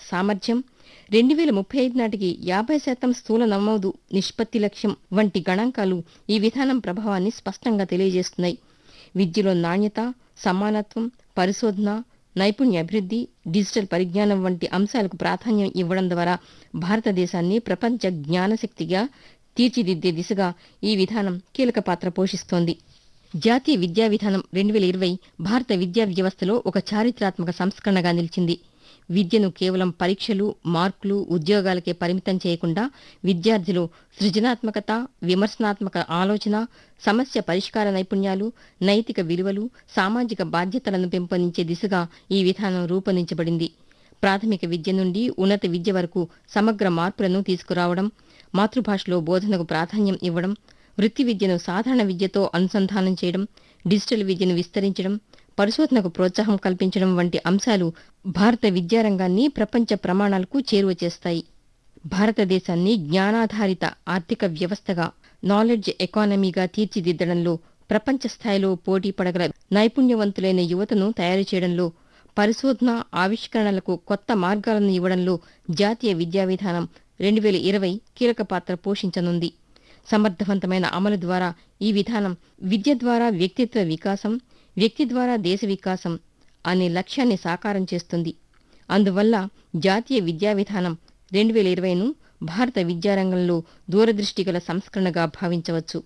సామర్థ్యం రెండు వేల ముప్పై ఐదు నాటికి యాభై శాతం స్థూల నమోదు నిష్పత్తి లక్ష్యం వంటి గణాంకాలు ఈ విధానం ప్రభావాన్ని స్పష్టంగా తెలియజేస్తున్నాయి విద్యలో నాణ్యత సమానత్వం పరిశోధన నైపుణ్య అభివృద్ధి డిజిటల్ పరిజ్ఞానం వంటి అంశాలకు ప్రాధాన్యం ఇవ్వడం ద్వారా భారతదేశాన్ని ప్రపంచ జ్ఞానశక్తిగా తీర్చిదిద్దే దిశగా ఈ విధానం కీలక పాత్ర పోషిస్తోంది జాతీయ విద్యా విధానం రెండు వేల ఇరవై భారత విద్యా వ్యవస్థలో ఒక చారిత్రాత్మక సంస్కరణగా నిలిచింది విద్యను కేవలం పరీక్షలు మార్కులు ఉద్యోగాలకే పరిమితం చేయకుండా విద్యార్థులు సృజనాత్మకత విమర్శనాత్మక ఆలోచన సమస్య పరిష్కార నైపుణ్యాలు నైతిక విలువలు సామాజిక బాధ్యతలను పెంపొందించే దిశగా ఈ విధానం రూపొందించబడింది ప్రాథమిక విద్య నుండి ఉన్నత విద్య వరకు సమగ్ర మార్పులను తీసుకురావడం మాతృభాషలో బోధనకు ప్రాధాన్యం ఇవ్వడం వృత్తి విద్యను సాధారణ విద్యతో అనుసంధానం చేయడం డిజిటల్ విద్యను విస్తరించడం పరిశోధనకు ప్రోత్సాహం కల్పించడం వంటి అంశాలు భారత విద్యారంగాన్ని ప్రపంచ ప్రమాణాలకు చేరువ చేస్తాయి భారతదేశాన్ని జ్ఞానాధారిత ఆర్థిక వ్యవస్థగా నాలెడ్జ్ ఎకానమీగా తీర్చిదిద్దడంలో ప్రపంచ స్థాయిలో పోటీ పడగల నైపుణ్యవంతులైన యువతను తయారు చేయడంలో పరిశోధన ఆవిష్కరణలకు కొత్త మార్గాలను ఇవ్వడంలో జాతీయ విద్యా విధానం రెండు వేల ఇరవై కీలక పాత్ర పోషించనుంది సమర్థవంతమైన అమలు ద్వారా ఈ విధానం విద్య ద్వారా వ్యక్తిత్వ వికాసం వ్యక్తి ద్వారా దేశ వికాసం అనే లక్ష్యాన్ని సాకారం చేస్తుంది అందువల్ల జాతీయ విద్యా విధానం రెండు వేల ఇరవైను భారత విద్యారంగంలో దూరదృష్టి గల సంస్కరణగా భావించవచ్చు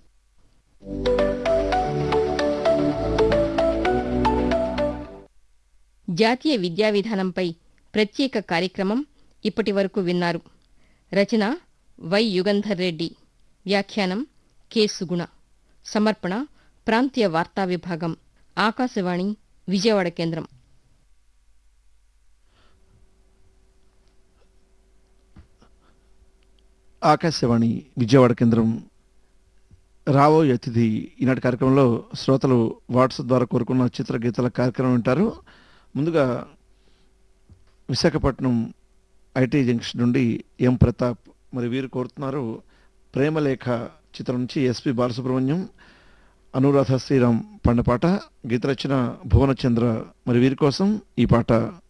జాతీయ విద్యా విధానంపై ప్రత్యేక కార్యక్రమం ఇప్పటి వరకు విన్నారు రచన వై యుగంధర్ రెడ్డి వ్యాఖ్యానం కె సుగుణ సమర్పణ ప్రాంతీయ వార్తా విభాగం ఆకాశవాణి విజయవాడ కేంద్రం ఆకాశవాణి విజయవాడ కేంద్రం రావో అతిథి ఈనాటి కార్యక్రమంలో శ్రోతలు వాట్సాప్ ద్వారా కోరుకున్న చిత్రగీతాల కార్యక్రమం వింటారు ముందుగా విశాఖపట్నం ఐటీ జంక్షన్ నుండి ఎం ప్రతాప్ మరి వీరు కోరుతున్నారు ప్రేమలేఖ చిత్రం నుంచి ఎస్పి బాలసుబ్రహ్మణ్యం అనురాధ శ్రీరామ్ పండపాట గీత రచన భువనచంద్ర మరి వీరి కోసం ఈ పాట